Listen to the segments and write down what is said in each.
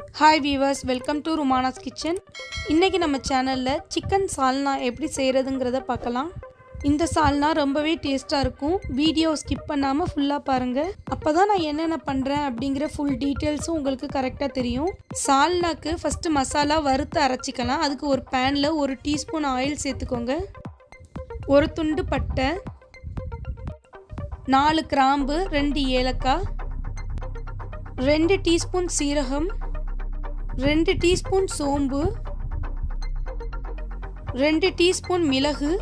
hi viewers welcome to Rumana's kitchen இன்றைக்கி நம்ம சேனலில் சிக்கன் சால்னா எப்படி செய்கிறதுங்கிறத பார்க்கலாம் இந்த சால்னா ரொம்பவே டேஸ்ட்டாக இருக்கும் வீடியோ ஸ்கிப் பண்ணாமல் ஃபுல்லாக பாருங்கள் அப்போ தான் நான் என்னென்ன பண்ணுறேன் அப்படிங்கிற ஃபுல் டீட்டெயில்ஸும் உங்களுக்கு கரெக்டாக தெரியும் சால்னாக்கு ஃபஸ்ட்டு மசாலா வறுத்து அரைச்சிக்கலாம் அதுக்கு ஒரு பேனில் ஒரு டீஸ்பூன் ஆயில் சேர்த்துக்கோங்க ஒரு துண்டு பட்டை நாலு கிராம்பு ரெண்டு ஏலக்காய் ரெண்டு டீஸ்பூன் சீரகம் ரெண்டு டீஸ்பூன் சோம்பு ரெண்டு டீஸ்பூன் மிளகு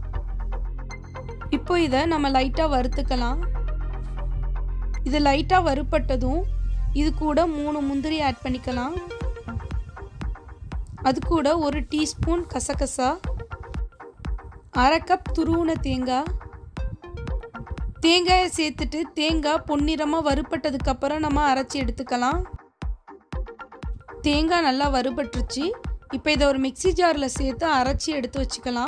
இப்போ இதை நம்ம லைட்டாக வறுத்துக்கலாம் இது லைட்டாக வறுப்பட்டதும் இது கூட மூணு முந்திரி ஆட் பண்ணிக்கலாம் அது கூட ஒரு டீஸ்பூன் கசகசா அரை கப் துருவின தேங்காய் தேங்காயை சேர்த்துட்டு தேங்காய் பொன்னிறமாக வறுப்பட்டதுக்கப்புறம் நம்ம அரைச்சி எடுத்துக்கலாம் தேங்காய் நல்லா வறுபட்டுருச்சு இப்போ இதை ஒரு மிக்சி ஜாரில் சேர்த்து அரைச்சி எடுத்து வச்சுக்கலாம்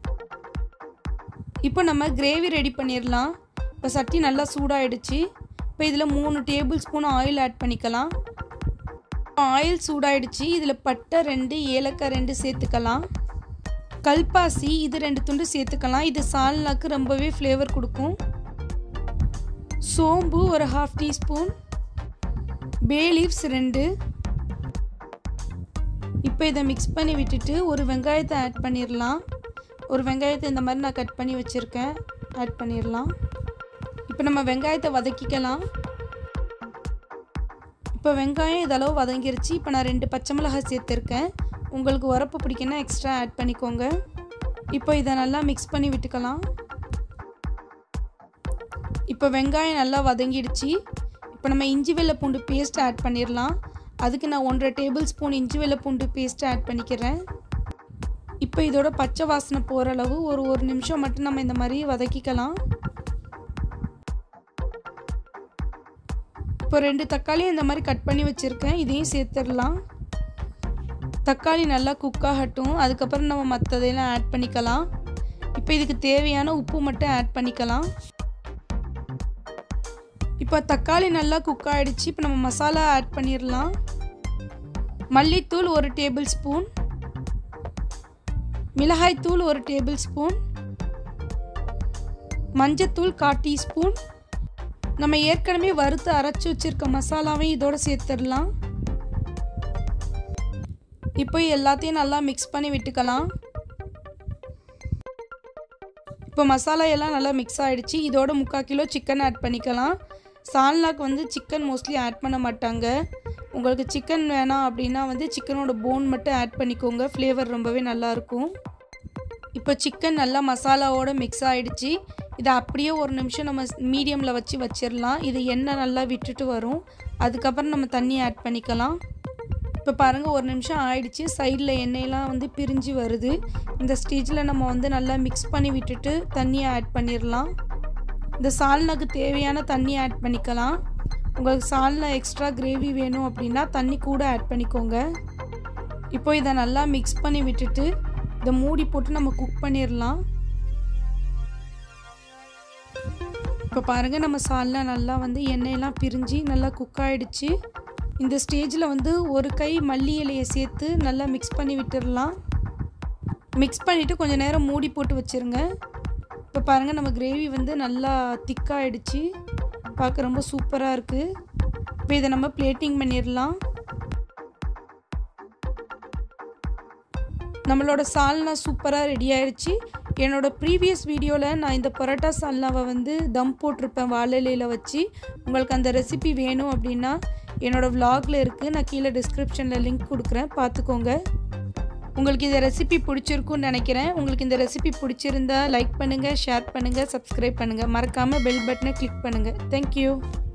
இப்போ நம்ம கிரேவி ரெடி பண்ணிடலாம் இப்போ சட்டி நல்லா சூடாயிடுச்சு இப்போ இதில் மூணு டேபிள் ஸ்பூன் ஆயில் ஆட் பண்ணிக்கலாம் ஆயில் சூடாயிடுச்சு இதில் பட்டை ரெண்டு ஏலக்காய் ரெண்டு சேர்த்துக்கலாம் கல்பாசி இது ரெண்டு துண்டு சேர்த்துக்கலாம் இது சால்னாக்கு ரொம்பவே ஃப்ளேவர் கொடுக்கும் சோம்பு ஒரு ஹாஃப் டீஸ்பூன் பே லீவ்ஸ் ரெண்டு இப்போ இதை மிக்ஸ் பண்ணி விட்டுட்டு ஒரு வெங்காயத்தை ஆட் பண்ணிடலாம் ஒரு வெங்காயத்தை இந்த மாதிரி நான் கட் பண்ணி வச்சுருக்கேன் ஆட் பண்ணிடலாம் இப்போ நம்ம வெங்காயத்தை வதக்கிக்கலாம் இப்போ வெங்காயம் இதளவு வதங்கிருச்சு இப்போ நான் ரெண்டு பச்சை மிளகாய் சேர்த்துருக்கேன் உங்களுக்கு உரப்பு பிடிக்குன்னா எக்ஸ்ட்ரா ஆட் பண்ணிக்கோங்க இப்போ இதை நல்லா மிக்ஸ் பண்ணி விட்டுக்கலாம் இப்போ வெங்காயம் நல்லா வதங்கிடுச்சு இப்போ நம்ம இஞ்சி வெள்ளை பூண்டு பேஸ்ட் ஆட் பண்ணிடலாம் அதுக்கு நான் ஒன்றரை டேபிள் ஸ்பூன் இஞ்சி வெள்ளை பூண்டு பேஸ்ட் ஆட் பண்ணிக்கிறேன் இப்போ இதோட பச்சை வாசனை போகிற அளவு ஒரு ஒரு நிமிஷம் மட்டும் நம்ம இந்த மாதிரி வதக்கிக்கலாம் இப்போ ரெண்டு தக்காளியும் இந்த மாதிரி கட் பண்ணி வச்சுருக்கேன் இதையும் சேர்த்துடலாம் தக்காளி நல்லா குக் ஆகட்டும் அதுக்கப்புறம் நம்ம மற்றதையெல்லாம் ஆட் பண்ணிக்கலாம் இப்போ இதுக்கு தேவையான உப்பு மட்டும் ஆட் பண்ணிக்கலாம் இப்போ தக்காளி நல்லா குக் ஆகிடுச்சு இப்போ நம்ம மசாலா ஆட் பண்ணிடலாம் மல்லித்தூள் ஒரு டேபிள் ஸ்பூன் மிளகாய்த்தூள் ஒரு டேபிள் ஸ்பூன் மஞ்சத்தூள் கா டீஸ்பூன் நம்ம ஏற்கனவே வறுத்து அரைச்சி வச்சுருக்க மசாலாவையும் இதோட சேர்த்துடலாம் இப்போ எல்லாத்தையும் நல்லா மிக்ஸ் பண்ணி விட்டுக்கலாம் இப்போ மசாலா எல்லாம் நல்லா மிக்ஸ் ஆகிடுச்சு இதோட முக்கால் கிலோ சிக்கன் ஆட் பண்ணிக்கலாம் சால்னாக்கு வந்து சிக்கன் மோஸ்ட்லி ஆட் பண்ண மாட்டாங்க உங்களுக்கு சிக்கன் வேணாம் அப்படின்னா வந்து சிக்கனோட போன் மட்டும் ஆட் பண்ணிக்கோங்க ஃப்ளேவர் ரொம்பவே நல்லாயிருக்கும் இப்போ சிக்கன் நல்லா மசாலாவோட மிக்ஸ் ஆகிடுச்சு இதை அப்படியே ஒரு நிமிஷம் நம்ம மீடியமில் வச்சு வச்சிடலாம் இது எண்ணெய் நல்லா விட்டுட்டு வரும் அதுக்கப்புறம் நம்ம தண்ணி ஆட் பண்ணிக்கலாம் இப்போ பாருங்கள் ஒரு நிமிஷம் ஆயிடுச்சு சைடில் எண்ணெயெல்லாம் வந்து பிரிஞ்சு வருது இந்த ஸ்டேஜில் நம்ம வந்து நல்லா மிக்ஸ் பண்ணி விட்டுட்டு தண்ணியை ஆட் பண்ணிடலாம் இந்த சால்னாக்கு தேவையான தண்ணி ஆட் பண்ணிக்கலாம் உங்களுக்கு சால்னா எக்ஸ்ட்ரா கிரேவி வேணும் அப்படின்னா தண்ணி கூட ஆட் பண்ணிக்கோங்க இப்போ இதை நல்லா மிக்ஸ் பண்ணி விட்டுட்டு இதை மூடி போட்டு நம்ம குக் பண்ணிடலாம் இப்போ பாருங்கள் நம்ம சால்னா நல்லா வந்து எண்ணெயெல்லாம் பிரிஞ்சு நல்லா குக் ஆகிடுச்சு இந்த ஸ்டேஜில் வந்து ஒரு கை மல்லி இலையை சேர்த்து நல்லா மிக்ஸ் பண்ணி விட்டுடலாம் மிக்ஸ் பண்ணிவிட்டு கொஞ்சம் நேரம் மூடி போட்டு வச்சுருங்க இப்போ பாருங்கள் நம்ம கிரேவி வந்து நல்லா திக்காகிடுச்சு பார்க்க ரொம்ப சூப்பராக இருக்குது இப்போ இதை நம்ம பிளேட்டிங் பண்ணிடலாம் நம்மளோட சால்னா சூப்பராக ரெடி ஆயிடுச்சு என்னோடய ப்ரீவியஸ் வீடியோவில் நான் இந்த பரோட்டா சால்னாவை வந்து தம் போட்டிருப்பேன் வாழை இலையில் வச்சு உங்களுக்கு அந்த ரெசிபி வேணும் அப்படின்னா என்னோடய விலாகில் இருக்குது நான் கீழே டிஸ்கிரிப்ஷனில் லிங்க் கொடுக்குறேன் பார்த்துக்கோங்க உங்களுக்கு இந்த ரெசிபி பிடிச்சிருக்குன்னு நினைக்கிறேன் உங்களுக்கு இந்த ரெசிபி பிடிச்சிருந்தா லைக் பண்ணுங்கள் ஷேர் பண்ணுங்கள் சப்ஸ்கிரைப் பண்ணுங்கள் மறக்காமல் பெல் பட்டனை கிளிக் பண்ணுங்கள் தேங்க்யூ